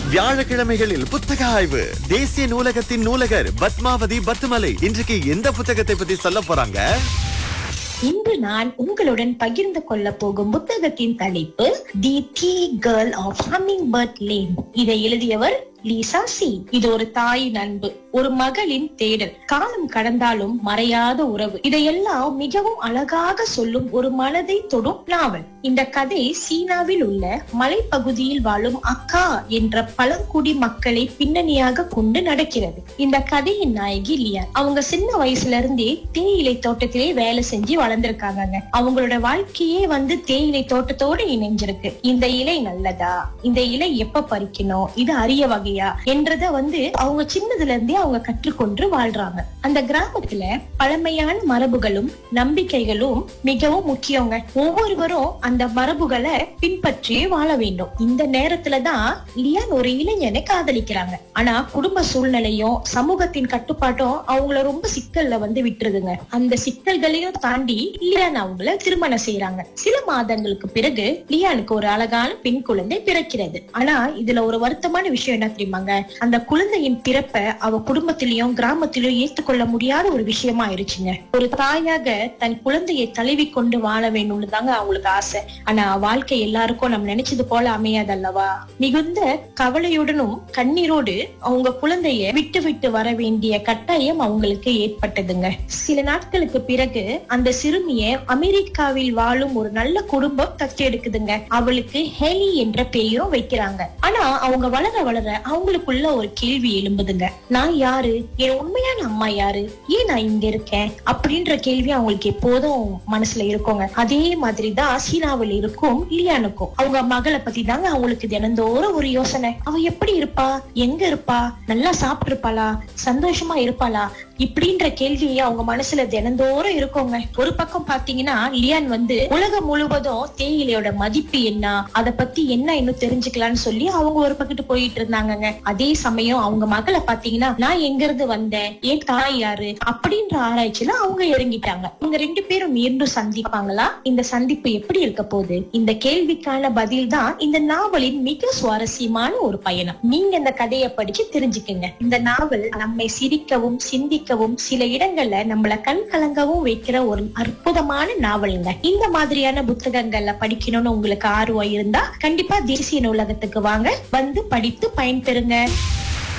வியாழக்கிழமைகளில் புத்தக ஆய்வு தேசிய நூலகத்தின் நூலகர் பத்மாவதி பத்துமலை இன்றைக்கு எந்த புத்தகத்தை பத்தி சொல்ல போறாங்க இன்று நான் உங்களுடன் பகிர்ந்து கொள்ள போகும் புத்தகத்தின் தலைப்பு the tea girl of hummingbird lane இதை எழுதியவர் லீசா சி இது ஒரு தாயின் அன்பு ஒரு மகளின் தேடல் காலம் கடந்தாலும் மறையாத உறவு இதையெல்லாம் மிகவும் அழகாக சொல்லும் ஒரு மனதை தொடும் நாவல் இந்த கதை சீனாவில் உள்ள மலைப்பகுதியில் வாழும் அக்கா என்ற பழங்குடி மக்களை பின்னணியாக கொண்டு நடக்கிறது இந்த கதையின் நாயகி லியான் அவங்க சின்ன வயசுல இருந்தே தேயிலை தோட்டத்திலே வேலை செஞ்சு வளர்ந்திருக்காங்க அவங்களோட வாழ்க்கையே வந்து தேயிலை தோட்டத்தோட இணைஞ்சிருக்கு இந்த இலை நல்லதா இந்த இலை எப்ப பறிக்கணும் இது அரிய வகையா என்றத வந்து அவங்க சின்னதுல இருந்தே அவங்க கற்றுக்கொண்டு வாழ்றாங்க அந்த கிராமத்துல பழமையான மரபுகளும் நம்பிக்கைகளும் மிகவும் முக்கியங்க ஒவ்வொருவரும் அந்த மரபுகளை பின்பற்றியே வாழ வேண்டும் இந்த நேரத்துலதான் லியான் ஒரு இளைஞனை காதலிக்கிறாங்க ஆனா குடும்ப சூழ்நிலையும் சமூகத்தின் கட்டுப்பாட்டும் அவங்கள ரொம்ப சிக்கல்ல வந்து விட்டுருதுங்க அந்த சிக்கல்களையும் தாண்டி லியான் அவங்கள திருமணம் செய்யறாங்க சில மாதங்களுக்கு பிறகு லியானுக்கு ஒரு அழகான பெண் குழந்தை பிறக்கிறது ஆனா இதுல ஒரு வருத்தமான விஷயம் என்ன தெரியுமாங்க அந்த குழந்தையின் பிறப்ப அவ குடும்பத்திலயும் கிராமத்திலயும் ஏத்துக்கொள்ள முடியாத ஒரு விஷயமா ஆயிருச்சுங்க ஒரு தாயாக தன் குழந்தையை தழுவி கொண்டு வாழ வேணும்னு தாங்க அவங்களுக்கு ஆசை ஆனா வாழ்க்கை எல்லாருக்கும் நம்ம நினைச்சது போல அமையாதல்லவா மிகுந்த கவலையுடனும் கண்ணீரோடு அவங்க குழந்தைய விட்டு விட்டு வர வேண்டிய கட்டாயம் அவங்களுக்கு ஏற்பட்டதுங்க சில நாட்களுக்கு பிறகு அந்த சிறுமிய அமெரிக்காவில் வாழும் ஒரு நல்ல குடும்பம் தத்தெடுக்குதுங்க அவளுக்கு ஹெலி என்ற பெயரும் வைக்கிறாங்க ஆனா அவங்க வளர வளர அவங்களுக்குள்ள ஒரு கேள்வி எழும்புதுங்க நான் யாரு என் உண்மையான அம்மா யாரு ஏன் நான் இங்க இருக்கேன் அப்படின்ற கேள்வி அவங்களுக்கு எப்போதும் மனசுல இருக்குங்க அதே மாதிரிதான் சீனாவில் இருக்கும் லியானுக்கும் அவங்க மகளை பத்தி தாங்க அவங்களுக்கு தினந்தோறும் ஒரு யோசனை அவ எப்படி இருப்பா எங்க இருப்பா நல்லா சாப்பிட்டு இருப்பாளா சந்தோஷமா இருப்பாளா இப்படின்ற கேள்வி அவங்க மனசுல தினந்தோறும் இருக்குங்க ஒரு பக்கம் பாத்தீங்கன்னா லியான் வந்து உலகம் முழுவதும் தேயிலையோட மதிப்பு என்ன அத பத்தி என்ன இன்னும் தெரிஞ்சுக்கலாம்னு சொல்லி அவங்க ஒரு பக்கத்து போயிட்டு இருந்தாங்கங்க அதே சமயம் அவங்க மகளை பாத்தீங்கன்னா நான் எங்க இருந்து வந்தேன் என் தாய் யாரு அப்படின்ற ஆராய்ச்சியில அவங்க இறங்கிட்டாங்க இவங்க ரெண்டு பேரும் மீண்டும் சந்திப்பாங்களா இந்த சந்திப்பு எப்படி இருக்க போகுது இந்த கேள்விக்கான பதில் தான் இந்த நாவலின் மிக சுவாரஸ்யமான ஒரு பயணம் நீங்க இந்த கதையை படிச்சு தெரிஞ்சுக்கங்க இந்த நாவல் நம்மை சிரிக்கவும் சிந்திக்கவும் சில இடங்கள்ல நம்மள கண் கலங்கவும் வைக்கிற ஒரு அற்புதமான நாவலுங்க இந்த மாதிரியான புத்தகங்கள்ல படிக்கணும்னு உங்களுக்கு ஆர்வம் இருந்தா கண்டிப்பா தேசிய நூலகத்துக்கு வாங்க வந்து படித்து பயன்பெறுங்க